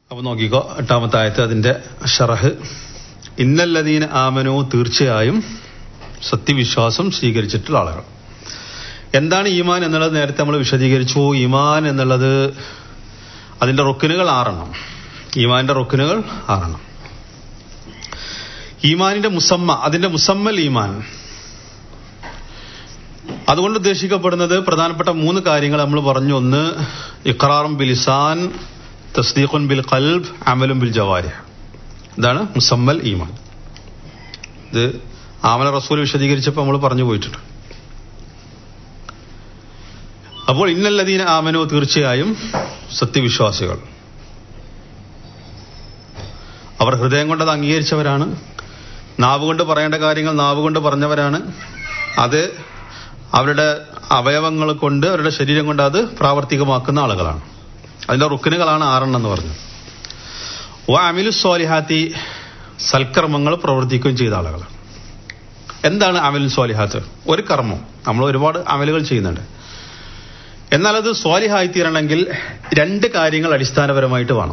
അപ്പൊ നോക്കിക്കോ എട്ടാമത്തെ ആയത്ത് അതിന്റെ ഷറഹ് ഇന്നല്ലതീന ആമനോ തീർച്ചയായും സത്യവിശ്വാസം സ്വീകരിച്ചിട്ടുള്ള ആളുകൾ എന്താണ് ഈമാൻ എന്നുള്ളത് നേരത്തെ നമ്മൾ വിശദീകരിച്ചു ഈമാൻ എന്നുള്ളത് അതിന്റെ റുക്കിനുകൾ ആറെണ്ണം ഈമാനിന്റെ റുക്കിനുകൾ ആറെണ്ണം ഈമാനിന്റെ മുസമ്മ അതിന്റെ മുസമ്മൽ ഈമാൻ അതുകൊണ്ട് ഉദ്ദേശിക്കപ്പെടുന്നത് പ്രധാനപ്പെട്ട മൂന്ന് കാര്യങ്ങൾ നമ്മൾ പറഞ്ഞു ഒന്ന് ഇഖറാറും ബിലിസാൻ തസ്ദീഖുൻ ബിൽ ഖൽബ് അമലും ബിൽ ജവാരി ഇതാണ് മുസമ്മൽ ഈമാൻ ഇത് ആമല റസൂൽ വിശദീകരിച്ചപ്പോൾ നമ്മൾ പറഞ്ഞു പോയിട്ടുണ്ട് അപ്പോൾ ഇന്നല്ലതീന ആമനോ തീർച്ചയായും സത്യവിശ്വാസികൾ അവർ ഹൃദയം കൊണ്ട് അത് അംഗീകരിച്ചവരാണ് നാവ് കൊണ്ട് പറയേണ്ട കാര്യങ്ങൾ നാവ് കൊണ്ട് പറഞ്ഞവരാണ് അത് അവരുടെ അവയവങ്ങൾ കൊണ്ട് അവരുടെ ശരീരം കൊണ്ട് അത് പ്രാവർത്തികമാക്കുന്ന ആളുകളാണ് അതിന്റെ റുക്കിനുകളാണ് ആറെണ്ണം എന്ന് പറഞ്ഞു ഓ അമിലു സ്വാലിഹാത്തി സൽക്കർമ്മങ്ങൾ പ്രവർത്തിക്കുകയും ചെയ്ത ആളുകൾ എന്താണ് അമലു സ്വാലിഹാത്ത് ഒരു കർമ്മം നമ്മൾ ഒരുപാട് അമലുകൾ ചെയ്യുന്നുണ്ട് എന്നാൽ അത് സ്വാലിഹായി തീരണമെങ്കിൽ രണ്ട് കാര്യങ്ങൾ അടിസ്ഥാനപരമായിട്ട് വേണം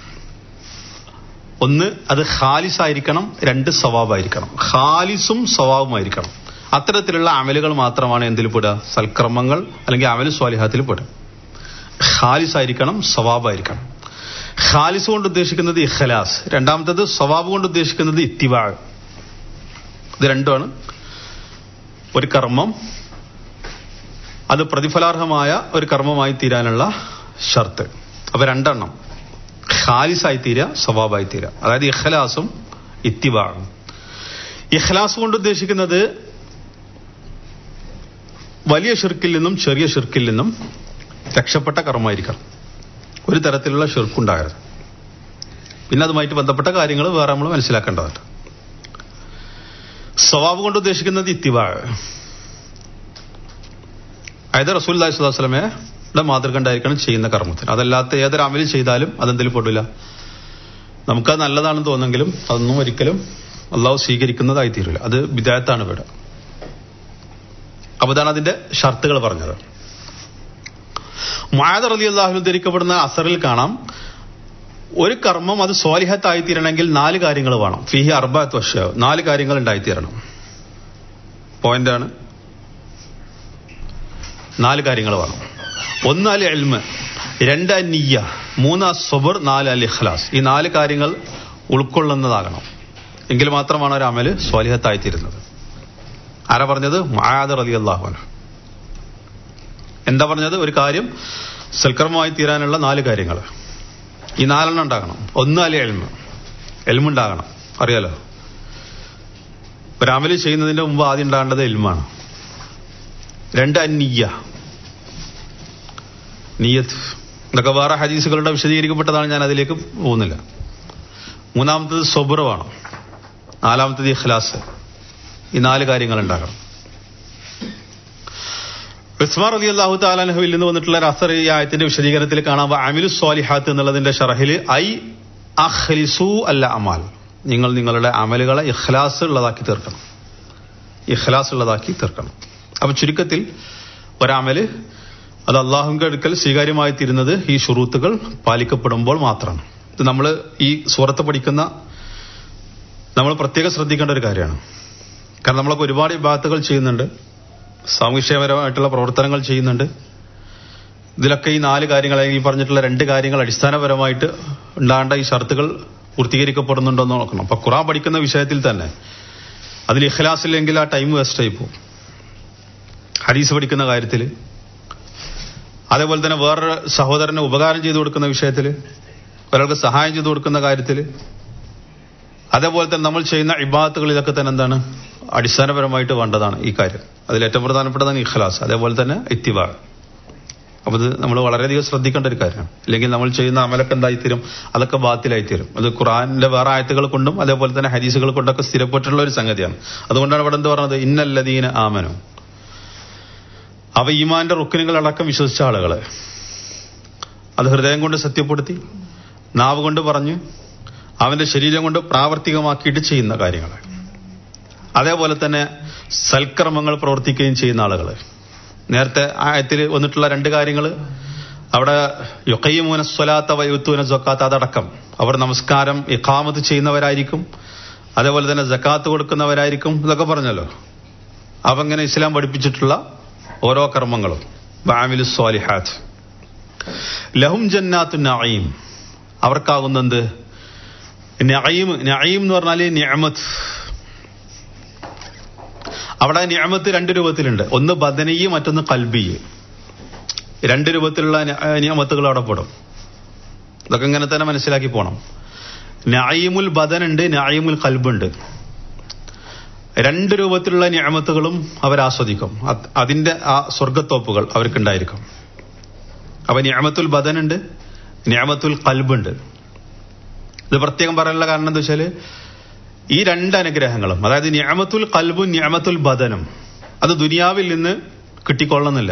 ഒന്ന് അത് ഖാലിസ് ആയിരിക്കണം രണ്ട് സവാബായിരിക്കണം ഖാലിസും സവാബുമായിരിക്കണം അത്തരത്തിലുള്ള അമലുകൾ മാത്രമാണ് എന്തിൽ പെടുക സൽക്രമങ്ങൾ അല്ലെങ്കിൽ അമലു സ്വാലിഹാത്തിൽ പെടുക ഖാലിസ് ആയിരിക്കണം സവാബായിരിക്കണം ഖാലിസ് കൊണ്ട് ഉദ്ദേശിക്കുന്നത് ഇഖലാസ് രണ്ടാമത്തത് സവാബ് കൊണ്ട് ഉദ്ദേശിക്കുന്നത് ഇത്തിവാഴ് ഇത് രണ്ടുമാണ് ഒരു കർമ്മം അത് പ്രതിഫലാർഹമായ ഒരു കർമ്മമായി തീരാനുള്ള ഷർത്ത് അപ്പൊ രണ്ടെണ്ണം ഖാലിസായി തീരുക സ്വഭാവമായി തീരുക അതായത് ഇഖ്ലാസും ഇത്തിബാഴും ഇഖ്ലാസ് കൊണ്ട് ഉദ്ദേശിക്കുന്നത് വലിയ ഷിർക്കിൽ നിന്നും ചെറിയ ഷിർക്കിൽ നിന്നും രക്ഷപ്പെട്ട കർമ്മമായിരിക്കണം ഒരു തരത്തിലുള്ള ഷിർക്കുണ്ടാകരുത് പിന്നെ അതുമായിട്ട് ബന്ധപ്പെട്ട കാര്യങ്ങൾ വേറെ നമ്മൾ മനസ്സിലാക്കേണ്ടതുണ്ട് സ്വഭാവം കൊണ്ട് ഉദ്ദേശിക്കുന്നത് ഇത്തിബാഴ് അതായത് റസൂൽ അലൈഹി സ്വലാസ്ലമയുടെ മാതൃക ഉണ്ടായിരിക്കണം ചെയ്യുന്ന കർമ്മത്തിന് അതല്ലാത്ത ഏതൊരു അമല് ചെയ്താലും അതെന്തിൽ പെടില്ല നമുക്കത് നല്ലതാണെന്ന് തോന്നെങ്കിലും അതൊന്നും ഒരിക്കലും അള്ളാഹു സ്വീകരിക്കുന്നതായി തീരില്ല അത് വിദായത്താണ് ഇവിടെ അപ്പൊ ഇതാണ് അതിന്റെ ഷർത്തുകൾ പറഞ്ഞത് മായദർ അലി അള്ളാഹു ധരിക്കപ്പെടുന്ന അസറിൽ കാണാം ഒരു കർമ്മം അത് സ്വാലിഹത്തായി തീരണമെങ്കിൽ നാല് കാര്യങ്ങൾ വേണം ഫിഹി അർബാത്ത് വർഷ നാല് കാര്യങ്ങൾ ഉണ്ടായിത്തീരണം പോയിന്റാണ് നാല് കാര്യങ്ങൾ വേണം ഒന്ന് അൽ എൽമ് രണ്ട് നിയ്യ മൂന്ന് സൊബർ നാല് അൽ ഇഖ്ലാസ് ഈ നാല് കാര്യങ്ങൾ ഉൾക്കൊള്ളുന്നതാകണം എങ്കിൽ മാത്രമാണ് ഒരു അമല് സ്വാലിഹത്തായിത്തീരുന്നത് ആരാ പറഞ്ഞത് മായാദർ അലി അള്ളാഹുന എന്താ പറഞ്ഞത് ഒരു കാര്യം സൽക്കർമ്മമായി തീരാനുള്ള നാല് കാര്യങ്ങൾ ഈ നാലെണ്ണം ഉണ്ടാകണം ഒന്ന് അല്ലെ എൽമ് എൽമുണ്ടാകണം അറിയാലോ ഒരു അമല് ചെയ്യുന്നതിന്റെ മുമ്പ് ആദ്യം ഉണ്ടാകേണ്ടത് എൽമാണ് രണ്ട് അന്നിയ്യ നീയത്ത് ഇതൊക്കെ വേറെ ഹദീസുകളുടെ വിശദീകരിക്കപ്പെട്ടതാണ് ഞാൻ അതിലേക്ക് പോകുന്നില്ല മൂന്നാമത്തത് സൊബറവാണ് നാലാമത്തത് ഇഖ്ലാസ് ഈ നാല് കാര്യങ്ങൾ ഉണ്ടാകണം ഉസ്മാർ അലി അള്ളാഹു താലാൻഹുവിൽ നിന്ന് വന്നിട്ടുള്ള അസർ ഈ ആയത്തിന്റെ വിശദീകരണത്തിൽ കാണാം അമിലു സ്വാലിഹാത്ത് എന്നുള്ളതിന്റെ ഷറഹിൽ ഐ അഖ്ലിസു അല്ല അമാൽ നിങ്ങൾ നിങ്ങളുടെ അമലുകളെ ഇഖ്ലാസ് ഉള്ളതാക്കി തീർക്കണം ഇഖ്ലാസ് ഉള്ളതാക്കി തീർക്കണം അപ്പൊ ചുരുക്കത്തിൽ ഒരമല് അത് അള്ളാഹുവിന്റെ അടുക്കൽ സ്വീകാര്യമായി തീരുന്നത് ഈ ഷുറൂത്തുകൾ പാലിക്കപ്പെടുമ്പോൾ മാത്രമാണ് ഇത് നമ്മൾ ഈ സൂറത്ത് പഠിക്കുന്ന നമ്മൾ പ്രത്യേകം ശ്രദ്ധിക്കേണ്ട ഒരു കാര്യമാണ് കാരണം നമ്മളൊക്കെ ഒരുപാട് വിഭാഗത്തുകൾ ചെയ്യുന്നുണ്ട് സാമൂഹ്യപരമായിട്ടുള്ള പ്രവർത്തനങ്ങൾ ചെയ്യുന്നുണ്ട് ഇതിലൊക്കെ ഈ നാല് കാര്യങ്ങൾ ഈ പറഞ്ഞിട്ടുള്ള രണ്ട് കാര്യങ്ങൾ അടിസ്ഥാനപരമായിട്ട് ഉണ്ടാകേണ്ട ഈ ഷർത്തുകൾ പൂർത്തീകരിക്കപ്പെടുന്നുണ്ടോ എന്ന് നോക്കണം അപ്പൊ ഖുറാൻ പഠിക്കുന്ന വിഷയത്തിൽ തന്നെ അതിൽ ഇഖ്ലാസ് ഇല്ലെങ്കിൽ ആ ടൈം വേസ്റ്റ് ആയി പോകും ഹദീസ് പഠിക്കുന്ന കാര്യത്തിൽ അതേപോലെ തന്നെ വേറൊരു സഹോദരന് ഉപകാരം ചെയ്തു കൊടുക്കുന്ന വിഷയത്തിൽ ഒരാൾക്ക് സഹായം ചെയ്തു കൊടുക്കുന്ന കാര്യത്തിൽ അതേപോലെ തന്നെ നമ്മൾ ചെയ്യുന്ന ഇബാത്തുകൾ ഇതൊക്കെ തന്നെ എന്താണ് അടിസ്ഥാനപരമായിട്ട് വേണ്ടതാണ് ഈ കാര്യം അതിൽ ഏറ്റവും പ്രധാനപ്പെട്ടതാണ് ഇഖ്ലാസ് അതേപോലെ തന്നെ ഇത്തിബാ അപ്പൊ ഇത് നമ്മൾ വളരെയധികം ശ്രദ്ധിക്കേണ്ട ഒരു കാര്യമാണ് ഇല്ലെങ്കിൽ നമ്മൾ ചെയ്യുന്ന അമലൊക്കെ എന്തായിത്തീരും അതൊക്കെ ബാത്തിലായിത്തീരും അത് ഖുറാനിന്റെ വേറെ ആയത്തുകൾ കൊണ്ടും അതേപോലെ തന്നെ ഹദീസുകൾ കൊണ്ടൊക്കെ സ്ഥിരപ്പെട്ടുള്ള ഒരു സംഗതിയാണ് അതുകൊണ്ടാണ് ഇവിടെ എന്ത് പറഞ്ഞത് ഇന്നല്ലദീന ആമനു അവ ഈമാന്റെ റുക്കിനുകൾ അടക്കം വിശ്വസിച്ച ആളുകള് അത് ഹൃദയം കൊണ്ട് സത്യപ്പെടുത്തി നാവ് കൊണ്ട് പറഞ്ഞു അവന്റെ ശരീരം കൊണ്ട് പ്രാവർത്തികമാക്കിയിട്ട് ചെയ്യുന്ന കാര്യങ്ങൾ അതേപോലെ തന്നെ സൽക്കർമ്മങ്ങൾ പ്രവർത്തിക്കുകയും ചെയ്യുന്ന ആളുകൾ നേരത്തെ ആയത്തിൽ വന്നിട്ടുള്ള രണ്ട് കാര്യങ്ങൾ അവിടെ യുക്കയ്യമൂന സ്വലാത്ത വയുത്തൂന ജക്കാത്ത് അതടക്കം അവർ നമസ്കാരം ഇഖാമത്ത് ചെയ്യുന്നവരായിരിക്കും അതേപോലെ തന്നെ ജക്കാത്ത് കൊടുക്കുന്നവരായിരിക്കും ഇതൊക്കെ പറഞ്ഞല്ലോ അപ്പൊ ഇങ്ങനെ ഇസ്ലാം പഠിപ്പിച്ചിട്ടുള്ള ഓരോ കർമ്മങ്ങളും ബാമിലു സ്വാലിഹാത്ത് ലഹും ജന്നാത്തു നഈം അവർക്കാകുന്നെന്ത് നഈം നഈം എന്ന് പറഞ്ഞാല് നിഅമത്ത് അവിടെ നിയമത്ത് രണ്ട് രൂപത്തിലുണ്ട് ഒന്ന് ബദനീ മറ്റൊന്ന് കൽബി രണ്ട് രൂപത്തിലുള്ള നിയമത്തുകൾ അവിടെ പെടും ഇതൊക്കെ ഇങ്ങനെ തന്നെ മനസ്സിലാക്കി പോണം നായിമുൽ ബദനുണ്ട് നായിമുൽ കൽബുണ്ട് രണ്ട് രൂപത്തിലുള്ള നിയമത്തുകളും അവർ ആസ്വദിക്കും അതിന്റെ ആ സ്വർഗത്തോപ്പുകൾ അവർക്കുണ്ടായിരിക്കും അപ്പൊ നിയമത്തുൽ ബദനുണ്ട് നിയമത്തുൽ കൽബുണ്ട് ഇത് പ്രത്യേകം പറയാനുള്ള കാരണം എന്താ വെച്ചാല് ഈ രണ്ട് അനുഗ്രഹങ്ങളും അതായത് ഞാമത്തുൽ കൽബും ഞാമത്തുൽ ബദനും അത് ദുനിയാവിൽ നിന്ന് കിട്ടിക്കൊള്ളുന്നില്ല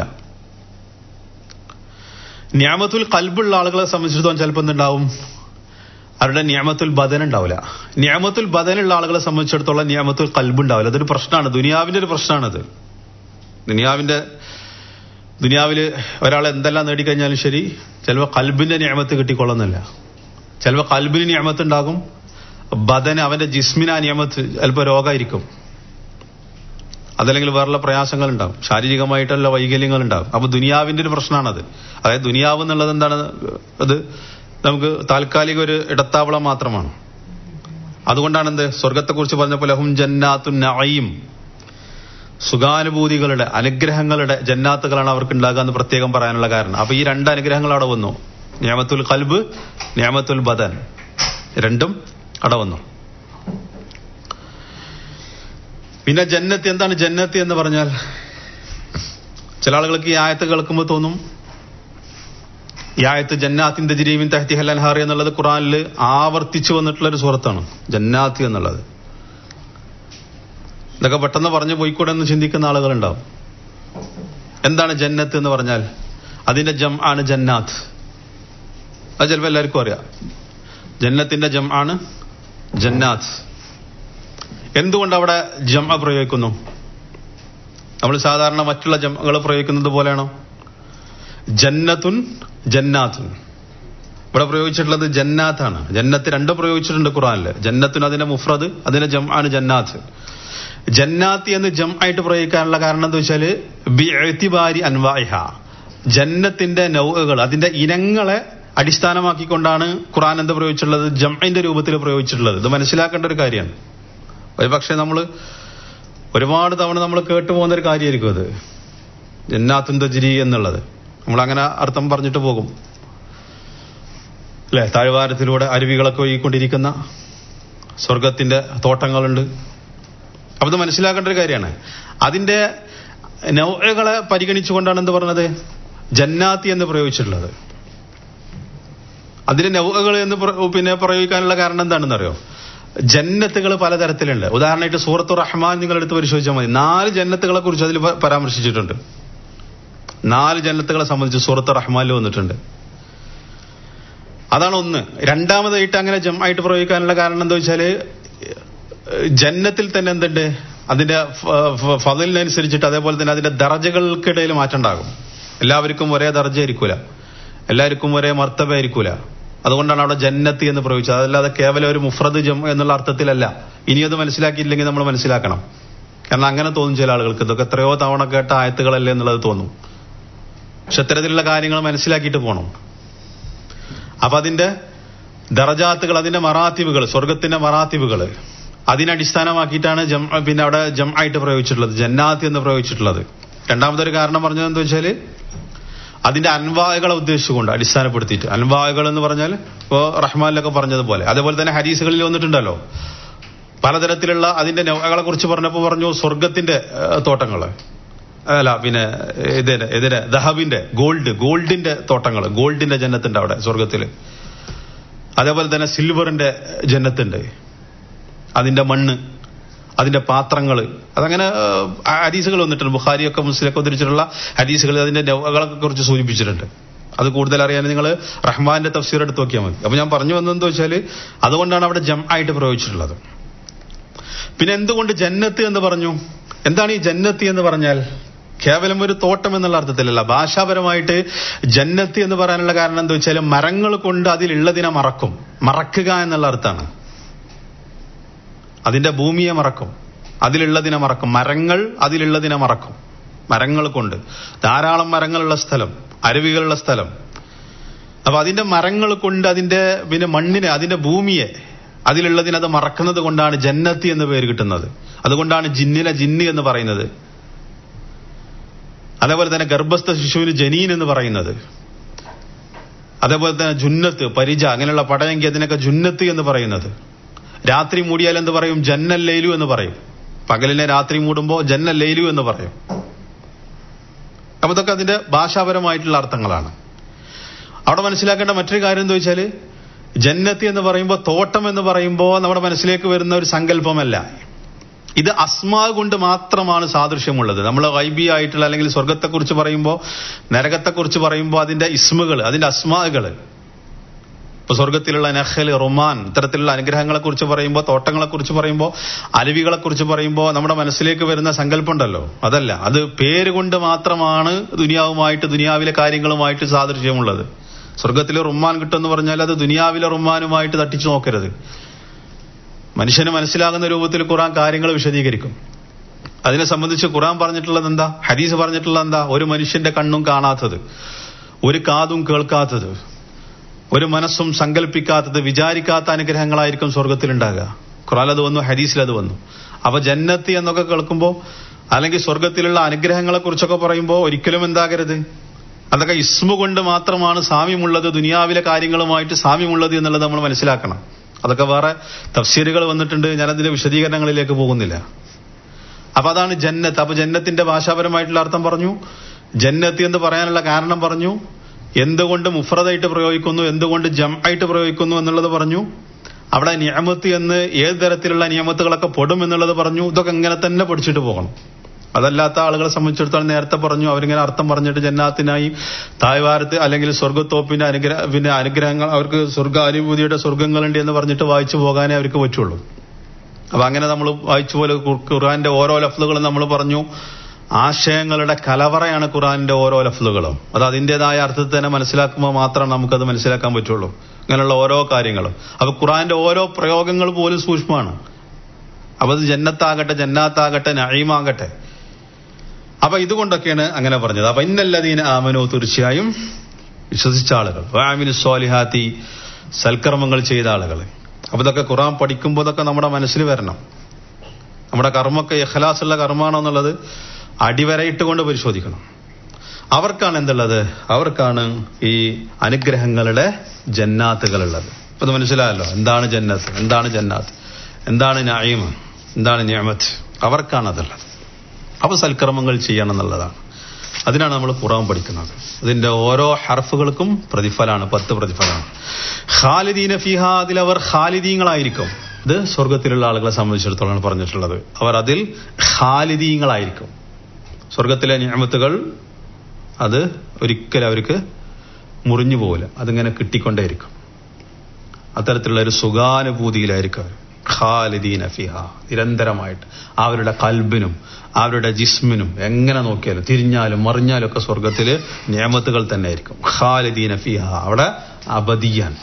ഞാമത്തുൽ കൽബുള്ള ആളുകളെ സംബന്ധിച്ചിടത്തോളം ചിലപ്പോൾ എന്തുണ്ടാവും അവരുടെ നിയമത്തുൽ ബദൻ ഉണ്ടാവില്ല നിയമത്തുൽ ബദനുള്ള ആളുകളെ സംബന്ധിച്ചിടത്തോളം നിയമത്തുൽ കൽബ് ഉണ്ടാവില്ല അതൊരു പ്രശ്നമാണ് ദുനിയാവിന്റെ ഒരു പ്രശ്നമാണത് ദുനിയാവിന്റെ ദുനിയാവില് ഒരാൾ എന്തെല്ലാം നേടിക്കഴിഞ്ഞാലും ശരി ചിലപ്പോൾ കൽബിന്റെ നിയമത്ത് കിട്ടിക്കൊള്ളുന്നില്ല ചിലപ്പോൾ കൽബിന് നിയമത്ത് ഉണ്ടാകും ബദന് അവന്റെ ജിസ്മിന് ആ നിയമത്ത് ചിലപ്പോൾ രോഗമായിരിക്കും അതല്ലെങ്കിൽ വേറുള്ള പ്രയാസങ്ങൾ ഉണ്ടാവും ശാരീരികമായിട്ടുള്ള വൈകല്യങ്ങൾ ഉണ്ടാവും അപ്പൊ ദുനിയാവിന്റെ ഒരു പ്രശ്നമാണത് അതായത് ദുനിയാവ് എന്നുള്ളത് എന്താണ് അത് നമുക്ക് താൽക്കാലിക ഒരു ഇടത്താവളം മാത്രമാണ് അതുകൊണ്ടാണ് എന്ത് സ്വർഗത്തെക്കുറിച്ച് പറഞ്ഞപ്പോൾ ലഹും ജന്നാത്തു നഈം സുഖാനുഭൂതികളുടെ അനുഗ്രഹങ്ങളുടെ ജന്നാത്തുകളാണ് അവർക്ക് ഉണ്ടാകുക എന്ന് പ്രത്യേകം പറയാനുള്ള കാരണം അപ്പൊ ഈ രണ്ട് അനുഗ്രഹങ്ങൾ അവിടെ വന്നു നിയമത്തുൽ കൽബ് നിയമത്തുൽ ബദൻ രണ്ടും അവിടെ വന്നു പിന്നെ ജന്നത്ത് എന്താണ് ജന്നത്ത് എന്ന് പറഞ്ഞാൽ ചില ആളുകൾക്ക് ഈ ആയത്ത് കേൾക്കുമ്പോൾ തോന്നും ഈ ആയത്ത് ജന്നാത്തിന്റെ ജിരീമിൻ തഹത്തി ഹല്ലൻഹാറി എന്നുള്ളത് ഖുറാനിൽ ആവർത്തിച്ചു വന്നിട്ടുള്ള ഒരു സുഹൃത്താണ് ജന്നാത്ത് എന്നുള്ളത് ഇതൊക്കെ പെട്ടെന്ന് പറഞ്ഞു പോയിക്കൂടെ എന്ന് ചിന്തിക്കുന്ന ആളുകളുണ്ടാവും എന്താണ് ജന്നത്ത് എന്ന് പറഞ്ഞാൽ അതിന്റെ ജം ആണ് ജന്നാത്ത് അത് ചിലപ്പോൾ എല്ലാവർക്കും അറിയാം ജന്നത്തിന്റെ ജം ആണ് ജന്നാത്ത് എന്തുകൊണ്ട് അവിടെ ജം പ്രയോഗിക്കുന്നു നമ്മൾ സാധാരണ മറ്റുള്ള ജമ്മകൾ പ്രയോഗിക്കുന്നത് പോലെയാണോ ജന്നത്തുൻ ജന്നാത്തുൻ ഇവിടെ പ്രയോഗിച്ചിട്ടുള്ളത് ജന്നാത്താണ് ജന്നത്ത് രണ്ട് പ്രയോഗിച്ചിട്ടുണ്ട് ഖുറാനില് ജന്നത്തുൻ അതിന്റെ മുഫ്രദ് അതിന്റെ ജം ആണ് ജന്നാത്ത് ജന്നാത്ത് എന്ന് ജം ആയിട്ട് പ്രയോഗിക്കാനുള്ള കാരണം എന്താ വെച്ചാല് ബിഅ്തിബാരി അൻവായിഹ ജന്നത്തിന്റെ നൗകൾ അതിന്റെ ഇനങ്ങളെ അടിസ്ഥാനമാക്കിക്കൊണ്ടാണ് ഖുറാൻ എന്ത് പ്രയോഗിച്ചിട്ടുള്ളത് ജംഇന്റെ രൂപത്തിൽ പ്രയോഗിച്ചിട്ടുള്ളത് ഇത് മനസ്സിലാക്കേണ്ട ഒരു കാര്യമാണ് ഒരുപക്ഷെ നമ്മൾ ഒരുപാട് തവണ നമ്മൾ കേട്ടു പോകുന്ന ഒരു കാര്യമായിരിക്കും അത് ജന്നാത്തുൻ തജ്രി എന്നുള്ളത് നമ്മൾ അങ്ങനെ അർത്ഥം പറഞ്ഞിട്ട് പോകും അല്ലെ താഴ്വാരത്തിലൂടെ അരുവികളൊക്കെ ഒഴുകിക്കൊണ്ടിരിക്കുന്ന സ്വർഗത്തിന്റെ തോട്ടങ്ങളുണ്ട് അപ്പൊ ഇത് മനസ്സിലാക്കേണ്ട ഒരു കാര്യമാണ് അതിന്റെ നൗകളെ പരിഗണിച്ചുകൊണ്ടാണ് എന്ത് പറഞ്ഞത് ജന്നാത്തി എന്ന് പ്രയോഗിച്ചിട്ടുള്ളത് അതിന്റെ നൗകൾ എന്ന് പിന്നെ പ്രയോഗിക്കാനുള്ള കാരണം എന്താണെന്നറിയോ ജന്നത്തുകൾ പലതരത്തിലുണ്ട് ഉദാഹരണമായിട്ട് സൂറത്തു റഹ്മാൻ നിങ്ങൾ എടുത്ത് പരിശോധിച്ചാൽ മതി നാല് ജന്നത്തുകളെ കുറിച്ച് അതിൽ പരാമർശിച്ചിട്ടുണ്ട് നാല് ജന്നത്തുകളെ സംബന്ധിച്ച് സൂറത്ത് റഹ്മാനിൽ വന്നിട്ടുണ്ട് അതാണ് ഒന്ന് രണ്ടാമതായിട്ട് അങ്ങനെ ജം ആയിട്ട് പ്രയോഗിക്കാനുള്ള കാരണം എന്താ വെച്ചാല് ജന്നത്തിൽ തന്നെ എന്തുണ്ട് അതിന്റെ ഫതിലിനനുസരിച്ചിട്ട് അതേപോലെ തന്നെ അതിന്റെ ദർജകൾക്കിടയിൽ മാറ്റം ഉണ്ടാകും എല്ലാവർക്കും ഒരേ ദർജ ആയിരിക്കൂല എല്ലാവർക്കും ഒരേ മർത്തബ ആയിരിക്കൂല അതുകൊണ്ടാണ് അവിടെ ജന്നത്ത് എന്ന് പ്രയോഗിച്ചത് അതല്ലാതെ കേവലം ഒരു മുഫ്രദ് ജം എന്നുള്ള അർത്ഥത്തിലല്ല ഇനി അത് മനസ്സിലാക്കിയില്ലെങ്കിൽ നമ്മൾ മനസ്സിലാക്കണം കാരണം അങ്ങനെ തോന്നും ചില ആളുകൾക്ക് ഇതൊക്കെ എത്രയോ തവണ കേട്ട ആയത്തുകളല്ലേ എന്നുള്ളത് തോന്നും പക്ഷെ ഇത്തരത്തിലുള്ള കാര്യങ്ങൾ മനസ്സിലാക്കിയിട്ട് പോകണം അപ്പൊ അതിന്റെ ദറജാത്തുകൾ അതിന്റെ മറാത്തിവുകൾ സ്വർഗത്തിന്റെ മറാത്തിവുകൾ അതിനടിസ്ഥാനമാക്കിയിട്ടാണ് ജം പിന്നെ അവിടെ ജം ആയിട്ട് പ്രയോഗിച്ചിട്ടുള്ളത് ജന്നാത്ത് എന്ന് പ്രയോഗിച്ചിട്ടുള്ളത് രണ്ടാമതൊരു കാരണം പറഞ്ഞത് എന്താ വെച്ചാല് അതിന്റെ അൻവായകളെ ഉദ്ദേശിച്ചുകൊണ്ട് അടിസ്ഥാനപ്പെടുത്തിയിട്ട് അൻവായകൾ എന്ന് പറഞ്ഞാൽ ഇപ്പോ റഹ്മാനിലൊക്കെ പറഞ്ഞതുപോലെ അതേപോലെ തന്നെ ഹരീസുകളിൽ വന്നിട്ടുണ്ടല്ലോ പലതരത്തിലുള്ള അതിന്റെ നവകളെ കുറിച്ച് പറഞ്ഞപ്പോൾ പറഞ്ഞു സ്വർഗത്തിന്റെ തോട്ടങ്ങള് അല്ല പിന്നെ ഇതിന് ഇതിന് ദഹബിന്റെ ഗോൾഡ് ഗോൾഡിന്റെ തോട്ടങ്ങൾ ഗോൾഡിന്റെ ജന്നത്തുണ്ട് അവിടെ സ്വർഗത്തില് അതേപോലെ തന്നെ സിൽവറിന്റെ ജന്നത്തുണ്ട് അതിന്റെ മണ്ണ് അതിന്റെ പാത്രങ്ങൾ അതങ്ങനെ ഹദീസുകൾ വന്നിട്ടുണ്ട് ബുഖാരിയൊക്കെ മുസ്ലിമൊക്കെ ഉദ്ധരിച്ചിട്ടുള്ള ഹദീസുകൾ അതിന്റെ നവകളെ കുറിച്ച് സൂചിപ്പിച്ചിട്ടുണ്ട് അത് കൂടുതൽ അറിയാൻ നിങ്ങൾ റഹ്മാന്റെ തഫ്സീർ എടുത്ത് നോക്കിയാൽ മതി അപ്പൊ ഞാൻ പറഞ്ഞു വന്നതെന്ന് വെച്ചാൽ അതുകൊണ്ടാണ് അവിടെ ജം ആയിട്ട് പ്രയോഗിച്ചിട്ടുള്ളത് പിന്നെ എന്തുകൊണ്ട് ജന്നത്ത് എന്ന് പറഞ്ഞു എന്താണ് ഈ ജന്നത്ത് എന്ന് പറഞ്ഞാൽ കേവലം ഒരു തോട്ടം എന്നുള്ള അർത്ഥത്തിലല്ല ഭാഷാപരമായിട്ട് ജന്നത്ത് എന്ന് പറയാനുള്ള കാരണം എന്താ വെച്ചാൽ മരങ്ങൾ കൊണ്ട് അതിലുള്ളതിനെ മറക്കും മറക്കുക എന്നുള്ള അർത്ഥമാണ് അതിന്റെ ഭൂമിയെ മറക്കും അതിലുള്ളതിനെ മറക്കും മരങ്ങൾ അതിലുള്ളതിനെ മറക്കും മരങ്ങൾ കൊണ്ട് ധാരാളം മരങ്ങളുള്ള സ്ഥലം അരുവികളുള്ള സ്ഥലം അപ്പൊ അതിന്റെ മരങ്ങൾ കൊണ്ട് അതിന്റെ പിന്നെ മണ്ണിനെ അതിന്റെ ഭൂമിയെ അതിലുള്ളതിനെ അത് മറക്കുന്നത് കൊണ്ടാണ് ജന്നത്തി എന്ന് പേര് കിട്ടുന്നത് അതുകൊണ്ടാണ് ജിന്നിനെ ജിന്ന് എന്ന് പറയുന്നത് അതേപോലെ തന്നെ ഗർഭസ്ഥ ശിശുവിന് ജനീൻ എന്ന് പറയുന്നത് അതേപോലെ തന്നെ ജുന്നത്ത് പരിച അങ്ങനെയുള്ള പടയെങ്കിൽ അതിനൊക്കെ ജുന്നത്ത് എന്ന് പറയുന്നത് രാത്രി മൂടിയാൽ എന്ത് പറയും ജന്നൽ ലൈലു എന്ന് പറയും പകലിനെ രാത്രി മൂടുമ്പോൾ ജന്നൽ ലൈലു എന്ന് പറയും അപ്പൊ ഇതൊക്കെ അതിന്റെ ഭാഷാപരമായിട്ടുള്ള അർത്ഥങ്ങളാണ് അവിടെ മനസ്സിലാക്കേണ്ട മറ്റൊരു കാര്യം എന്താ വെച്ചാല് ജന്നത്തി എന്ന് പറയുമ്പോൾ തോട്ടം എന്ന് പറയുമ്പോൾ നമ്മുടെ മനസ്സിലേക്ക് വരുന്ന ഒരു സങ്കല്പമല്ല ഇത് അസ്മാ കൊണ്ട് മാത്രമാണ് സാദൃശ്യമുള്ളത് നമ്മൾ വൈബി ആയിട്ടുള്ള അല്ലെങ്കിൽ സ്വർഗത്തെക്കുറിച്ച് പറയുമ്പോൾ നരകത്തെക്കുറിച്ച് പറയുമ്പോൾ അതിന്റെ ഇസ്മുകൾ അതിന്റെ അസ്മാകൾ ഇപ്പൊ സ്വർഗത്തിലുള്ള നഹൽ റൊമാൻ ഇത്തരത്തിലുള്ള അനുഗ്രഹങ്ങളെ കുറിച്ച് പറയുമ്പോൾ തോട്ടങ്ങളെ കുറിച്ച് പറയുമ്പോൾ അരുവികളെ കുറിച്ച് പറയുമ്പോൾ നമ്മുടെ മനസ്സിലേക്ക് വരുന്ന സങ്കല്പം ഉണ്ടല്ലോ അതല്ല അത് പേര് കൊണ്ട് മാത്രമാണ് ദുനിയാവുമായിട്ട് ദുനിയാവിലെ കാര്യങ്ങളുമായിട്ട് സാദൃശ്യമുള്ളത് സ്വർഗത്തിലെ റുമ്മാൻ കിട്ടുമെന്ന് പറഞ്ഞാൽ അത് ദുനിയാവിലെ റുമ്മാനുമായിട്ട് തട്ടിച്ചു നോക്കരുത് മനുഷ്യന് മനസ്സിലാകുന്ന രൂപത്തിൽ ഖുറാൻ കാര്യങ്ങൾ വിശദീകരിക്കും അതിനെ സംബന്ധിച്ച് ഖുറാൻ പറഞ്ഞിട്ടുള്ളത് എന്താ ഹദീസ് പറഞ്ഞിട്ടുള്ളത് എന്താ ഒരു മനുഷ്യന്റെ കണ്ണും കാണാത്തത് ഒരു കാതും കേൾക്കാത്തത് ഒരു മനസ്സും സങ്കല്പിക്കാത്തത് വിചാരിക്കാത്ത അനുഗ്രഹങ്ങളായിരിക്കും സ്വർഗത്തിലുണ്ടാകുക ഖുറാൻ അത് വന്നു ഹദീസിൽ അത് വന്നു അപ്പൊ ജന്നത്തി എന്നൊക്കെ കേൾക്കുമ്പോൾ അല്ലെങ്കിൽ സ്വർഗത്തിലുള്ള അനുഗ്രഹങ്ങളെ കുറിച്ചൊക്കെ പറയുമ്പോൾ ഒരിക്കലും എന്താകരുത് അതൊക്കെ ഇസ്മു കൊണ്ട് മാത്രമാണ് സാമ്യമുള്ളത് ദുനിയാവിലെ കാര്യങ്ങളുമായിട്ട് സാമ്യമുള്ളത് എന്നുള്ളത് നമ്മൾ മനസ്സിലാക്കണം അതൊക്കെ വേറെ തഫ്സീലുകൾ വന്നിട്ടുണ്ട് ഞാനതിന്റെ വിശദീകരണങ്ങളിലേക്ക് പോകുന്നില്ല അപ്പൊ അതാണ് ജന്നത്ത് അപ്പൊ ജന്നത്തിന്റെ ഭാഷാപരമായിട്ടുള്ള അർത്ഥം പറഞ്ഞു ജന്നത്ത് എന്ന് പറയാനുള്ള കാരണം പറഞ്ഞു എന്തുകൊണ്ട് മുഫ്രദായിട്ട് പ്രയോഗിക്കുന്നു എന്തുകൊണ്ട് ജം ആയിട്ട് പ്രയോഗിക്കുന്നു എന്നുള്ളത് പറഞ്ഞു അവിടെ നിയമത്ത് എന്ന് ഏത് തരത്തിലുള്ള നിയമത്തുകളൊക്കെ പെടും എന്നുള്ളത് പറഞ്ഞു ഇതൊക്കെ ഇങ്ങനെ തന്നെ പഠിച്ചിട്ട് പോകണം അതല്ലാത്ത ആളുകളെ സംബന്ധിച്ചിടത്തോളം നേരത്തെ പറഞ്ഞു അവരിങ്ങനെ അർത്ഥം പറഞ്ഞിട്ട് ജന്നാത്തിനായി തായ്വാരത്ത് അല്ലെങ്കിൽ സ്വർഗത്തോപ്പിന്റെ അനുഗ്രഹ പിന്നെ അനുഗ്രഹങ്ങൾ അവർക്ക് സ്വർഗ അനുഭൂതിയുടെ സ്വർഗങ്ങളുണ്ട് എന്ന് പറഞ്ഞിട്ട് വായിച്ചു പോകാനേ അവർക്ക് പറ്റുള്ളൂ അപ്പൊ അങ്ങനെ നമ്മൾ വായിച്ചു പോലെ ഖുർആന്റെ ഓരോ ലഫ്ലുകളും നമ്മൾ പറഞ്ഞു ആശയങ്ങളുടെ കലവറയാണ് ഖുറാനിന്റെ ഓരോ ലഫ്ലുകളും അത് അതിൻ്റെതായ അർത്ഥത്തിൽ തന്നെ മനസ്സിലാക്കുമ്പോൾ മാത്രം നമുക്കത് മനസ്സിലാക്കാൻ പറ്റുള്ളൂ അങ്ങനെയുള്ള ഓരോ കാര്യങ്ങളും അപ്പൊ ഖുറാന്റെ ഓരോ പ്രയോഗങ്ങൾ പോലും സൂക്ഷ്മമാണ് അപ്പൊ അത് ജന്നത്താകട്ടെ ജന്നാത്താകട്ടെ നഴീമാകട്ടെ അപ്പൊ ഇതുകൊണ്ടൊക്കെയാണ് അങ്ങനെ പറഞ്ഞത് അപ്പൊ ഇന്നല്ലതീന ആമനോ തീർച്ചയായും വിശ്വസിച്ച ആളുകൾ വാമിനു സ്വാലിഹാത്തി സൽക്കർമ്മങ്ങൾ ചെയ്ത ആളുകൾ അപ്പൊ ഇതൊക്കെ ഖുറാൻ പഠിക്കുമ്പോൾ ഇതൊക്കെ നമ്മുടെ മനസ്സിൽ വരണം നമ്മുടെ കർമ്മമൊക്കെ ഇഖലാസുള്ള കർമ്മമാണോ എന്നുള്ളത് അടിവരയിട്ട് കൊണ്ട് പരിശോധിക്കണം അവർക്കാണ് എന്തുള്ളത് അവർക്കാണ് ഈ അനുഗ്രഹങ്ങളുടെ ജന്നാത്തുകളുള്ളത് അപ്പൊ ഇത് മനസ്സിലായല്ലോ എന്താണ് ജന്നത്ത് എന്താണ് ജന്നാത്ത് എന്താണ് നായിമ് എന്താണ് നിയമത്ത് അവർക്കാണ് അതുള്ളത് അപ്പൊ സൽക്കർമ്മങ്ങൾ ചെയ്യണം എന്നുള്ളതാണ് അതിനാണ് നമ്മൾ ഖുറാൻ പഠിക്കുന്നത് അതിന്റെ ഓരോ ഹർഫുകൾക്കും പ്രതിഫലാണ് പത്ത് പ്രതിഫലമാണ് ഖാലിദീന ഫിഹ അതിൽ അവർ ഖാലിദീങ്ങളായിരിക്കും ഇത് സ്വർഗത്തിലുള്ള ആളുകളെ സംബന്ധിച്ചിടത്തോളമാണ് പറഞ്ഞിട്ടുള്ളത് അവർ അതിൽ ഖാലിദീങ്ങളായിരിക്കും സ്വർഗത്തിലെ നിയമത്തുകൾ അത് ഒരിക്കലും അവർക്ക് മുറിഞ്ഞു പോകില്ല അതിങ്ങനെ കിട്ടിക്കൊണ്ടേയിരിക്കും അത്തരത്തിലുള്ള ഒരു സുഖാനുഭൂതിയിലായിരിക്കും അവർ ഖാലിദീന ഫിഹ നിരന്തരമായിട്ട് അവരുടെ കൽബിനും അവരുടെ ജിസ്മിനും എങ്ങനെ നോക്കിയാലും തിരിഞ്ഞാലും മറിഞ്ഞാലും ഒക്കെ സ്വർഗത്തില് നിയമത്തുകൾ തന്നെ ആയിരിക്കും ഖാലിദീന ഫിഹ അവിടെ അബദിയാൻ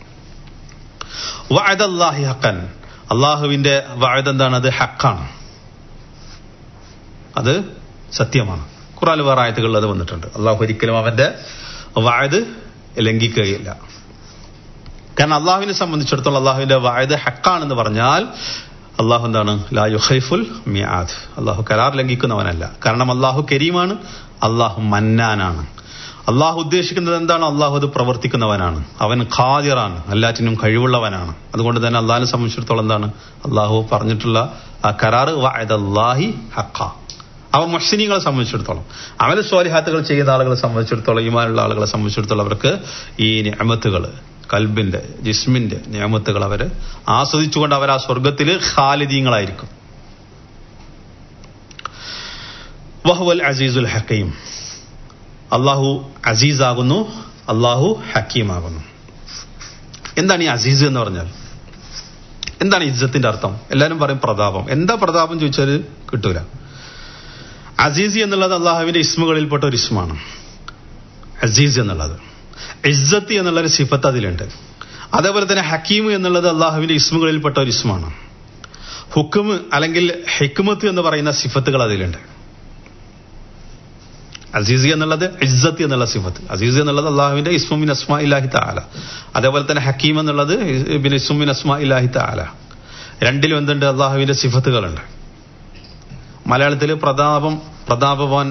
വഅദല്ലാഹി ഹക്കൻ അള്ളാഹുവിന്റെ വഅദ് എന്താണ് അത് ഹക്കാണ് അത് സത്യമാണ് ഖുറാൻ വേറെ ആയത്തുകളിൽ അത് വന്നിട്ടുണ്ട് അള്ളാഹു ഒരിക്കലും അവന്റെ വഅദ് ലംഘിക്കുകയില്ല കാരണം അള്ളാഹുവിനെ സംബന്ധിച്ചിടത്തോളം അള്ളാഹുവിന്റെ വായത് ഹക്കാണെന്ന് പറഞ്ഞാൽ അള്ളാഹു എന്താണ് ലാ യുഹൈഫുൽ മിയാദ് അള്ളാഹു കരാർ ലംഘിക്കുന്നവനല്ല കാരണം അള്ളാഹു കരീമാണ് അള്ളാഹു മന്നാനാണ് അള്ളാഹു ഉദ്ദേശിക്കുന്നത് എന്താണ് അള്ളാഹു അത് പ്രവർത്തിക്കുന്നവനാണ് അവൻ ഖാദിറാണ് എല്ലാറ്റിനും കഴിവുള്ളവനാണ് അതുകൊണ്ട് തന്നെ അള്ളാഹിനെ സംബന്ധിച്ചിടത്തോളം എന്താണ് അള്ളാഹു പറഞ്ഞിട്ടുള്ള ആ കരാറ് വായദല്ലാഹി ഹക്ക അവ മുഹ്സിനികളെ സംബന്ധിച്ചിടത്തോളം അവന് സ്വാലിഹാത്തുകൾ ചെയ്ത ആളുകളെ സംബന്ധിച്ചിടത്തോളം ഈമാനുള്ള ആളുകളെ സംബന്ധിച്ചിടത്തോളം അവർക്ക് ഈ നിയമത്തുകൾ കൽബിന്റെ ജിസ്മിന്റെ നിയമത്തുകൾ അവര് ആസ്വദിച്ചുകൊണ്ട് അവർ ആ സ്വർഗത്തില് ഖാലിദീങ്ങളായിരിക്കും വഹുവൽ അസീസുൽ ഹക്കീം അള്ളാഹു അസീസാകുന്നു അള്ളാഹു ഹക്കീമാകുന്നു എന്താണ് ഈ അസീസ് എന്ന് പറഞ്ഞാൽ എന്താണ് ഇജ്ജത്തിന്റെ അർത്ഥം എല്ലാവരും പറയും പ്രതാപം എന്താ പ്രതാപം ചോദിച്ചാൽ കിട്ടൂല അസീസി എന്നുള്ളത് അള്ളാഹുവിന്റെ ഇസ്മുകളിൽപ്പെട്ട ഒരു ഇസ്മാണ് അസീസ് എന്നുള്ളത് ഇസ്സത്ത് എന്നുള്ളൊരു സിഫത്ത് അതിലുണ്ട് അതേപോലെ തന്നെ ഹക്കീം എന്നുള്ളത് അള്ളാഹുവിന്റെ ഇസ്മുകളിൽപ്പെട്ട ഒരു ഇസ്മാണ് ഹുക്കും അല്ലെങ്കിൽ ഹിക്മത്ത് എന്ന് പറയുന്ന സിഫത്തുകൾ അതിലുണ്ട് അസീസി എന്നുള്ളത് ഇസ്സത്ത് എന്നുള്ള സിഫത്ത് അസീസ് എന്നുള്ളത് അള്ളാഹുവിന്റെ ഇസ്മുമിൻ അസ്മാ ഇല്ലാഹി താല അതേപോലെ തന്നെ ഹക്കീം എന്നുള്ളത് പിന്നെ ഇസ്മുമിൻ അസ്മാ ഇല്ലാഹി താല രണ്ടിലും എന്തുണ്ട് അള്ളാഹുവിന്റെ സിഫത്തുകളുണ്ട് മലയാളത്തിൽ പ്രതാപം പ്രതാപവാൻ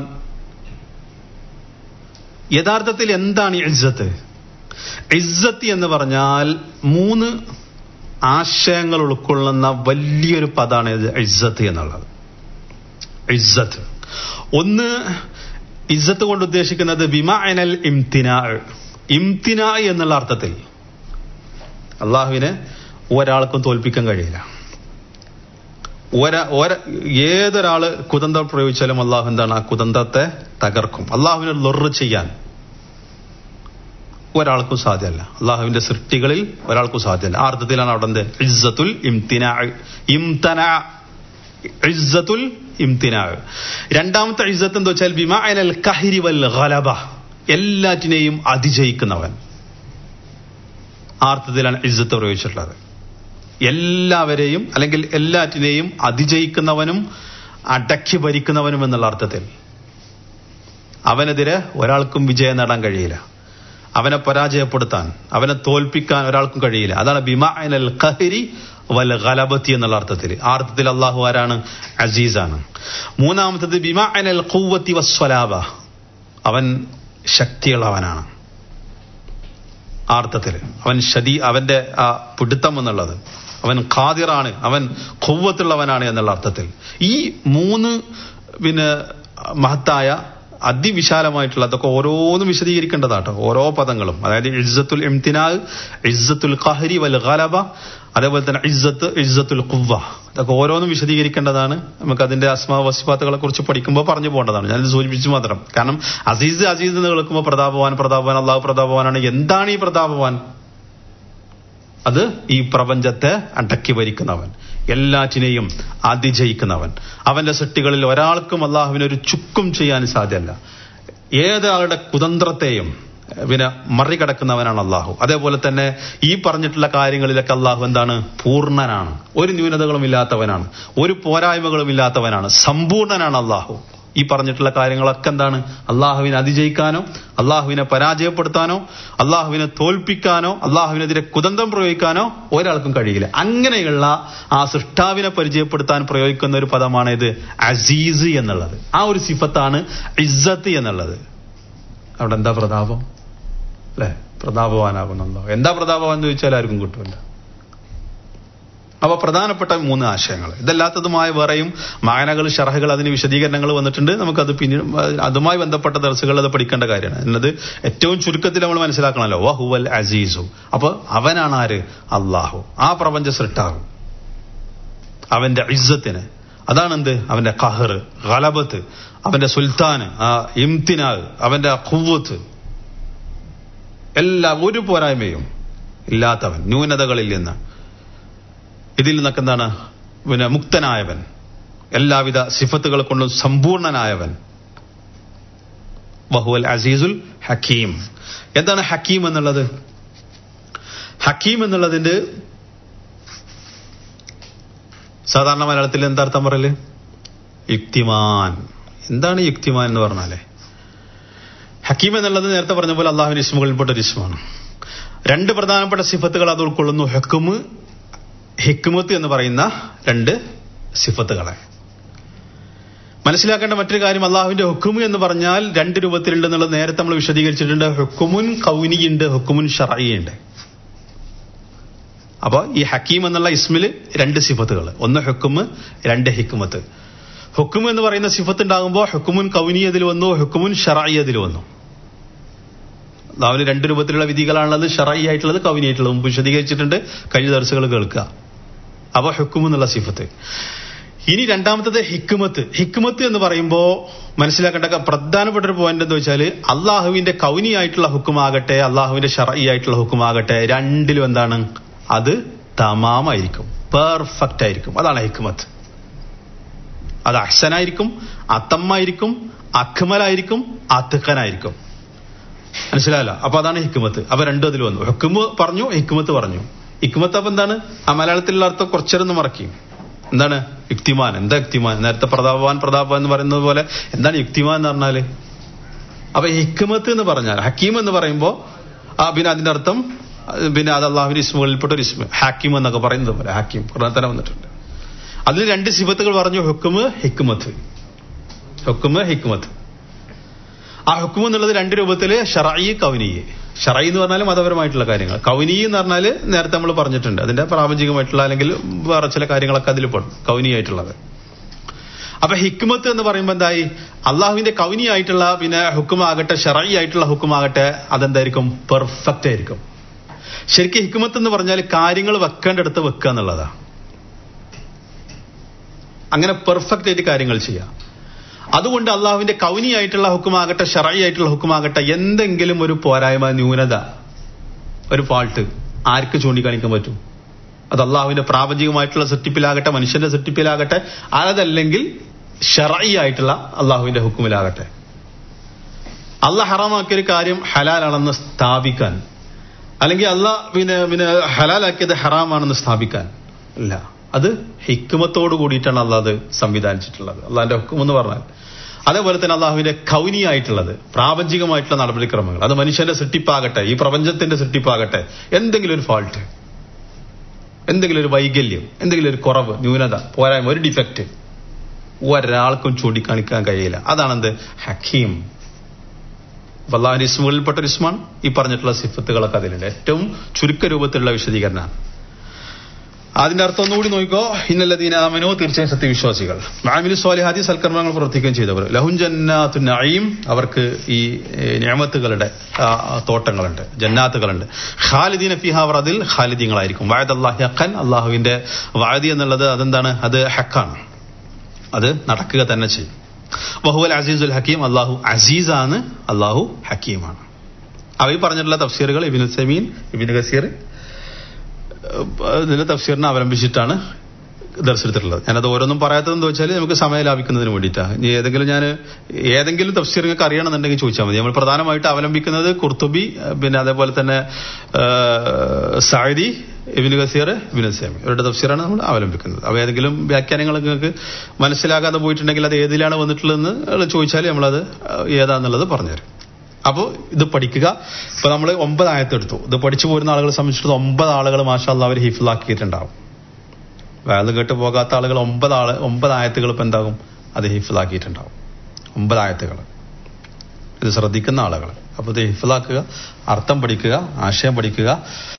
യഥാർത്ഥത്തിൽ എന്താണ് ഇസ്സത്ത് ഇസ്സത്ത് എന്ന് പറഞ്ഞാൽ മൂന്ന് ആശയങ്ങൾ ഉൾക്കൊള്ളുന്ന വലിയൊരു പദമാണ് ഇത് ഇസ്സത്ത് എന്നുള്ളത് ഇസ്സത്ത് ഒന്ന് ഇസ്സത്ത് കൊണ്ട് ഉദ്ദേശിക്കുന്നത് ബിമാനൽ ഇംതിനാ ഇംതിനാ എന്നുള്ള അർത്ഥത്തിൽ അള്ളാഹുവിനെ ഒരാൾക്കും തോൽപ്പിക്കാൻ കഴിയില്ല ഒര ഒര ഏതൊരാള് കുതന്ത്രം പ്രയോഗിച്ചാലും അള്ളാഹു എന്താണ് ആ കുതന്ത്രത്തെ തകർക്കും അള്ളാഹുവിനെ ലൊറ് ചെയ്യാൻ ഒരാൾക്കും സാധ്യമല്ല അള്ളാഹുവിന്റെ സൃഷ്ടികളിൽ ഒരാൾക്കും സാധ്യമല്ല ആ അർത്ഥത്തിലാണ് അവിടെ എന്ത് ഇസ്സത്തുൽ ഇംതിന ഇംതന ഇസ്സത്തുൽ ഇംതിന രണ്ടാമത്തെ ഇസ്സത്ത് എന്താ വെച്ചാൽ ബിമാഅനൽ കഹിരി വൽ ഗലബ എല്ലാറ്റിനെയും അതിജയിക്കുന്നവൻ ആ അർത്ഥത്തിലാണ് ഇസ്സത്ത് പ്രയോഗിച്ചിട്ടുള്ളത് എല്ലാവരെയും അല്ലെങ്കിൽ എല്ലാറ്റിനെയും അതിജയിക്കുന്നവനും അടക്കി ഭരിക്കുന്നവനും എന്നുള്ള അർത്ഥത്തിൽ അവനെതിരെ ഒരാൾക്കും വിജയം നേടാൻ കഴിയില്ല അവനെ പരാജയപ്പെടുത്താൻ അവനെ തോൽപ്പിക്കാൻ ഒരാൾക്കും കഴിയില്ല അതാണ് ബിമാഅനൽ ഖഹരി വൽ ഗലബത്തി എന്നുള്ള അർത്ഥത്തിൽ ആ അർത്ഥത്തിൽ അള്ളാഹു ആരാണ് അസീസാണ് മൂന്നാമത്തത് ബിമാഅനൽ ഖുവത്തി വസ്വലാബ അവൻ ശക്തിയുള്ളവനാണ് ആ അർത്ഥത്തിൽ അവൻ ശദി അവന്റെ ആ പിടുത്തം എന്നുള്ളത് അവൻ ഖാദിറാണ് അവൻ ഖുവ്വത്തുള്ളവനാണ് എന്നുള്ള അർത്ഥത്തിൽ ഈ മൂന്ന് പിന്നെ മഹത്തായ അതിവിശാലമായിട്ടുള്ള അതൊക്കെ ഓരോന്നും വിശദീകരിക്കേണ്ടതാട്ടോ ഓരോ പദങ്ങളും അതായത് ഇസ്സത്തുൽ ഇംതിനാ ഇസ്സത്തുൽ ഖഹരി വൽ ഗലബ അതേപോലെ തന്നെ ഇസ്സത്ത് ഇസ്സത്തുൽ ഖുവ്വ ഇതൊക്കെ ഓരോന്നും വിശദീകരിക്കേണ്ടതാണ് നമുക്ക് അതിന്റെ അസ്മാ വസിഫാത്തുകളെ കുറിച്ച് പഠിക്കുമ്പോൾ പറഞ്ഞു പോകേണ്ടതാണ് ഞാനിത് സൂചിപ്പിച്ചു മാത്രം കാരണം അസീസ് അസീസ് എന്ന് കേൾക്കുമ്പോൾ പ്രതാപവാൻ പ്രതാപവാൻ അള്ളാഹു പ്രതാപവാനാണ് എന്താണ് ഈ പ്രതാപവാൻ അത് ഈ പ്രപഞ്ചത്തെ അടക്കി ഭരിക്കുന്നവൻ എല്ലാറ്റിനെയും അതിജയിക്കുന്നവൻ അവന്റെ സൃഷ്ടികളിൽ ഒരാൾക്കും അള്ളാഹുവിന് ഒരു ചുക്കും ചെയ്യാൻ സാധ്യമല്ല ഏതൊരാളുടെ കുതന്ത്രത്തെയും പിന്നെ മറികടക്കുന്നവനാണ് അള്ളാഹു അതേപോലെ തന്നെ ഈ പറഞ്ഞിട്ടുള്ള കാര്യങ്ങളിലൊക്കെ അള്ളാഹു എന്താണ് പൂർണ്ണനാണ് ഒരു ന്യൂനതകളും ഇല്ലാത്തവനാണ് ഒരു പോരായ്മകളും ഇല്ലാത്തവനാണ് സമ്പൂർണനാണ് അള്ളാഹു ഈ പറഞ്ഞിട്ടുള്ള കാര്യങ്ങളൊക്കെ എന്താണ് അള്ളാഹുവിനെ അതിജയിക്കാനോ അള്ളാഹുവിനെ പരാജയപ്പെടുത്താനോ അള്ളാഹുവിനെ തോൽപ്പിക്കാനോ അള്ളാഹുവിനെതിരെ കുതന്തം പ്രയോഗിക്കാനോ ഒരാൾക്കും കഴിയില്ല അങ്ങനെയുള്ള ആ സൃഷ്ടാവിനെ പരിചയപ്പെടുത്താൻ പ്രയോഗിക്കുന്ന ഒരു പദമാണ് ഇത് അസീസ് എന്നുള്ളത് ആ ഒരു സിഫത്താണ് ഇസ്സത്ത് എന്നുള്ളത് അവിടെ എന്താ പ്രതാപം അല്ലെ പ്രതാപവാനാകുന്നല്ലോ എന്താ പ്രതാപവാൻ എന്ന് ചോദിച്ചാൽ ആർക്കും കിട്ടില്ല അപ്പൊ പ്രധാനപ്പെട്ട മൂന്ന് ആശയങ്ങൾ ഇതല്ലാത്തതുമായ വേറെയും മായനകൾ ഷറഹകൾ അതിന് വിശദീകരണങ്ങൾ വന്നിട്ടുണ്ട് നമുക്കത് പിന്നീട് അതുമായി ബന്ധപ്പെട്ട ദർസുകൾ അത് പഠിക്കേണ്ട കാര്യമാണ് എന്നത് ഏറ്റവും ചുരുക്കത്തിൽ നമ്മൾ മനസ്സിലാക്കണമല്ലോ വഹുവൽ അസീസു അപ്പൊ അവനാണ് ആര് അള്ളാഹു ആ പ്രപഞ്ച സൃഷ്ടാവ് അവന്റെ ഇസ്സത്തിന് അതാണ് എന്ത് അവന്റെ കഹർ ഗലബത്ത് അവന്റെ സുൽത്താന് ആ ഇംതിനാഗ് അവന്റെ ഖുവത്ത് എല്ലാ ഒരു പോരായ്മയും ഇല്ലാത്തവൻ ന്യൂനതകളിൽ നിന്ന് ഇതിൽ നിന്നൊക്കെ എന്താണ് പിന്നെ മുക്തനായവൻ എല്ലാവിധ സിഫത്തുകൾ കൊണ്ടും സമ്പൂർണനായവൻ വഹുവൽ അസീസുൽ ഹക്കീം എന്താണ് ഹക്കീം എന്നുള്ളത് ഹക്കീം എന്നുള്ളതിന്റെ സാധാരണ മലയാളത്തിൽ എന്താ അർത്ഥം പറയല് യുക്തിമാൻ എന്താണ് യുക്തിമാൻ എന്ന് പറഞ്ഞാലേ ഹക്കീം എന്നുള്ളത് നേരത്തെ പറഞ്ഞ പോലെ അള്ളാഹുവിന്റെ ഇസ്മുകളിൽപ്പെട്ട ഒരു ഇസ്മാണ് രണ്ട് പ്രധാനപ്പെട്ട സിഫത്തുകൾ അത് ഉൾക്കൊള്ളുന്നു ഹെക്കുമ് ഹിക്മത്ത് എന്ന് പറയുന്ന രണ്ട് സിഫത്തുകളെ മനസ്സിലാക്കേണ്ട മറ്റൊരു കാര്യം അള്ളാഹുവിന്റെ ഹുക്കുമ് എന്ന് പറഞ്ഞാൽ രണ്ട് രൂപത്തിലുണ്ട് എന്നുള്ളത് നേരത്തെ നമ്മൾ വിശദീകരിച്ചിട്ടുണ്ട് ഹുക്കുമുൻ കൗനിയുണ്ട് ഹുക്കുമുൻ ഷറയുണ്ട് അപ്പൊ ഈ ഹക്കീം എന്നുള്ള ഇസ്മിൽ രണ്ട് സിഫത്തുകൾ ഒന്ന് ഹുക്കുമ് രണ്ട് ഹിക്മത്ത് ഹുക്കും എന്ന് പറയുന്ന സിഫത്ത് ഉണ്ടാകുമ്പോൾ ഹുക്കുമുൻ കൗനിയതിൽ വന്നു ഹുക്കുമുൻ ഷറായിയതിൽ വന്നു അള്ളാഹുവിന് രണ്ട് രൂപത്തിലുള്ള വിധികളാണുള്ളത് ഷറായി ആയിട്ടുള്ളത് കൗനി ആയിട്ടുള്ളത് മുമ്പ് വിശദീകരിച്ചിട്ടുണ്ട് കഴിഞ്ഞ ദർശകൾ കേൾക്കുക അപ്പൊ ഹുക്കും എന്നുള്ള സിഫത്ത് ഇനി രണ്ടാമത്തത് ഹിക്മത്ത് ഹിക്മത്ത് എന്ന് പറയുമ്പോൾ മനസ്സിലാക്കേണ്ട പ്രധാനപ്പെട്ട ഒരു പോയിന്റ് എന്ന് വെച്ചാൽ അള്ളാഹുവിന്റെ കൗനിയായിട്ടുള്ള ഹുക്കുമാകട്ടെ അള്ളാഹുവിന്റെ ഷറയി ആയിട്ടുള്ള ഹുക്കുമാകട്ടെ രണ്ടിലും എന്താണ് അത് തമാമായിരിക്കും പെർഫെക്റ്റ് ആയിരിക്കും അതാണ് ഹിക്മത്ത് അത് അഹ്സനായിരിക്കും അത്തമ്മായിരിക്കും അക്മലായിരിക്കും അത്തുക്കനായിരിക്കും മനസ്സിലായല്ലോ അപ്പൊ അതാണ് ഹിക്കുമത്ത് അപ്പൊ രണ്ടും അതിൽ വന്നു ഹുക്കുമ് പറഞ്ഞു ഹിക്കുമത്ത് പറഞ്ഞു ഹിക്കുമത്ത് അപ്പൊ എന്താണ് ആ മലയാളത്തിലുള്ള അർത്ഥം കുറച്ചൊന്ന് മറക്കും എന്താണ് യുക്തിമാൻ എന്താ യുക്തിമാൻ നേരത്തെ പ്രതാപവാൻ പ്രതാപവാൻ എന്ന് പറയുന്നത് പോലെ എന്താണ് യുക്തിമാൻ എന്ന് പറഞ്ഞാല് അപ്പൊ ഹിക്കുമത്ത് എന്ന് പറഞ്ഞാൽ ഹക്കീം എന്ന് പറയുമ്പോ ആ പിന്നെ അതിന്റെ അർത്ഥം അത് പിന്നെ അത് അള്ളാഹുവിന്റെ ഇസ്മുകളിൽപ്പെട്ട ഒരു ഇസ്മ ഹാക്കിം എന്നൊക്കെ പറയുന്നത് പോലെ ഹാക്കിം ഖുർആൻ തന്നെ വന്നിട്ടുണ്ട് അതിൽ രണ്ട് സിഫത്തുകൾ പറഞ്ഞു ഹുക്കുമ് ഹിക്കുമത്ത് ഹുക്കുമ് ഹിക്കുമത്ത് ആ ഹുക്കും എന്നുള്ളത് രണ്ട് രൂപത്തില് ഷറായി കൗനി ഷറായി എന്ന് പറഞ്ഞാൽ മതപരമായിട്ടുള്ള കാര്യങ്ങൾ കൗനി എന്ന് പറഞ്ഞാൽ നേരത്തെ നമ്മൾ പറഞ്ഞിട്ടുണ്ട് അതിന്റെ പ്രാപഞ്ചികമായിട്ടുള്ള അല്ലെങ്കിൽ വേറെ ചില കാര്യങ്ങളൊക്കെ അതിൽ പെടും കൗനിയായിട്ടുള്ളത് അപ്പൊ ഹിക്മത്ത് എന്ന് പറയുമ്പോൾ എന്തായി അള്ളാഹുവിന്റെ കൗനിയായിട്ടുള്ള പിന്നെ ഹുക്കുമാകട്ടെ ഷറായി ആയിട്ടുള്ള ഹുക്കുമാകട്ടെ അതെന്തായിരിക്കും പെർഫെക്റ്റ് ആയിരിക്കും ശരിക്കും ഹിക്മത്ത് എന്ന് പറഞ്ഞാൽ കാര്യങ്ങൾ വെക്കേണ്ടടുത്ത് വെക്കുക എന്നുള്ളതാ അങ്ങനെ പെർഫെക്റ്റ് ആയിട്ട് കാര്യങ്ങൾ ചെയ്യാം അതുകൊണ്ട് അള്ളാഹുവിന്റെ കൗനിയായിട്ടുള്ള ഹുക്കുമാകട്ടെ ഷറായി ആയിട്ടുള്ള ഹുക്കുമാകട്ടെ എന്തെങ്കിലും ഒരു പോരായ്മ ന്യൂനത ഒരു ഫാൾട്ട് ആർക്ക് ചൂണ്ടിക്കാണിക്കാൻ പറ്റും അത് അള്ളാഹുവിന്റെ പ്രാപഞ്ചികമായിട്ടുള്ള സെട്ടിപ്പിലാകട്ടെ മനുഷ്യന്റെ സെട്ടിപ്പിലാകട്ടെ അതല്ലെങ്കിൽ ഷറായി ആയിട്ടുള്ള അള്ളാഹുവിന്റെ ഹുക്കുമിലാകട്ടെ അള്ളാഹ് ഹറാമാക്കിയ ഒരു കാര്യം ഹലാലാണെന്ന് സ്ഥാപിക്കാൻ അല്ലെങ്കിൽ അള്ളാഹ് പിന്നെ പിന്നെ ഹലാലാക്കിയത് ഹറാമാണെന്ന് സ്ഥാപിക്കാൻ ഇല്ല അത് ഹിക്കുമത്തോട് കൂടിയിട്ടാണ് അള്ളാഹ് അത് സംവിധാനിച്ചിട്ടുള്ളത് അള്ളാഹിന്റെ ഹുക്കും എന്ന് പറഞ്ഞാൽ അതേപോലെ തന്നെ അള്ളാഹുവിന്റെ കൗനിയായിട്ടുള്ളത് പ്രാപഞ്ചികമായിട്ടുള്ള നടപടിക്രമങ്ങൾ അത് മനുഷ്യന്റെ സൃഷ്ടിപ്പാകട്ടെ ഈ പ്രപഞ്ചത്തിന്റെ സൃഷ്ടിപ്പാകട്ടെ എന്തെങ്കിലും ഒരു ഫാൾട്ട് എന്തെങ്കിലും ഒരു വൈകല്യം എന്തെങ്കിലും ഒരു കുറവ് ന്യൂനത പോരായ്മ ഒരു ഡിഫക്റ്റ് ഒരാൾക്കും ചൂണ്ടിക്കാണിക്കാൻ കഴിയില്ല അതാണെന്ത് ഹക്കീം അപ്പൊ അള്ളാഹിന്റെ ഇസ്മുകളിൽപ്പെട്ട ഒരു ഇസ്മാണ് ഈ പറഞ്ഞിട്ടുള്ള സിഫത്തുകളൊക്കെ അതിലുണ്ട് ഏറ്റവും ചുരുക്ക രൂപത്തിലുള്ള വിശദീകരണമാണ് അതിന്റെ അർത്ഥം ഒന്നുകൂടി നോക്കിക്കോ ഇന്നല്ലദീന ആമനോ തീർച്ചയായും സത്യവിശ്വാസികൾ മാമിലു സ്വാലിഹാദി സൽക്കർമ്മങ്ങൾ പ്രവർത്തിക്കുകയും ചെയ്തവർ ലഹുൻ ജന്നാത്തു നഈം അവർക്ക് ഈ ഞാമത്തുകളുടെ തോട്ടങ്ങളുണ്ട് ജന്നാത്തുകളുണ്ട് ഖാലിദീന ഫിഹ അവർ അതിൽ ഖാലിദീങ്ങളായിരിക്കും വായദ് അള്ളാഹി ഹക്കൻ അള്ളാഹുവിന്റെ വായതി എന്നുള്ളത് അതെന്താണ് അത് ഹക്കാണ് അത് നടക്കുക തന്നെ ചെയ്യും വഹുവൽ അസീസുൽ ഹക്കീം അള്ളാഹു അസീസാണ് അള്ളാഹു ഹക്കീമാണ് അവ ഈ പറഞ്ഞിട്ടുള്ള തഫ്സീറുകൾ ഇബിൻ സമീൻ ഇബിൻ ഗസീർ ഇതിന്റെ തഫ്സീറിനെ അവലംബിച്ചിട്ടാണ് ദർശനത്തിലുള്ളത് ഞാനത് ഓരോന്നും പറയാത്തതെന്ന് വെച്ചാൽ നമുക്ക് സമയം ലാഭിക്കുന്നതിന് വേണ്ടിയിട്ടാണ് ഇനി ഏതെങ്കിലും ഞാൻ ഏതെങ്കിലും തഫ്സീർ നിങ്ങൾക്ക് അറിയണമെന്നുണ്ടെങ്കിൽ ചോദിച്ചാൽ മതി നമ്മൾ പ്രധാനമായിട്ട് അവലംബിക്കുന്നത് കുർത്തുബി പിന്നെ അതേപോലെ തന്നെ സായിദി ഇബിൻ ഗസീർ ഇബിൻ സാമി ഇവരുടെ തഫ്സീറാണ് നമ്മൾ അവലംബിക്കുന്നത് അവ ഏതെങ്കിലും വ്യാഖ്യാനങ്ങൾ നിങ്ങൾക്ക് മനസ്സിലാകാതെ പോയിട്ടുണ്ടെങ്കിൽ അത് ഏതിലാണ് വന്നിട്ടുള്ളതെന്ന് ചോദിച്ചാൽ നമ്മളത് ഏതാന്നുള്ളത് പറഞ്ഞുതരും അപ്പോൾ ഇത് പഠിക്കുക ഇപ്പൊ നമ്മൾ ഒമ്പത് ആയത്തെടുത്തു ഇത് പഠിച്ചു പോരുന്ന ആളുകളെ സംബന്ധിച്ചിടത്തോളം ഒമ്പത് ആളുകൾ മാഷാല്ല അവർ ഹിഫിലാക്കിയിട്ടുണ്ടാവും വേല കേട്ട് പോകാത്ത ആളുകൾ ഒമ്പത് ആള് ഒമ്പത് ആയത്തുകൾ ഇപ്പൊ എന്താകും അത് ഹിഫിലാക്കിയിട്ടുണ്ടാവും ഒമ്പത് ആയത്തുകൾ ഇത് ശ്രദ്ധിക്കുന്ന ആളുകൾ അപ്പൊ ഇത് ഹിഫിലാക്കുക അർത്ഥം പഠിക്കുക ആശയം പഠിക്കുക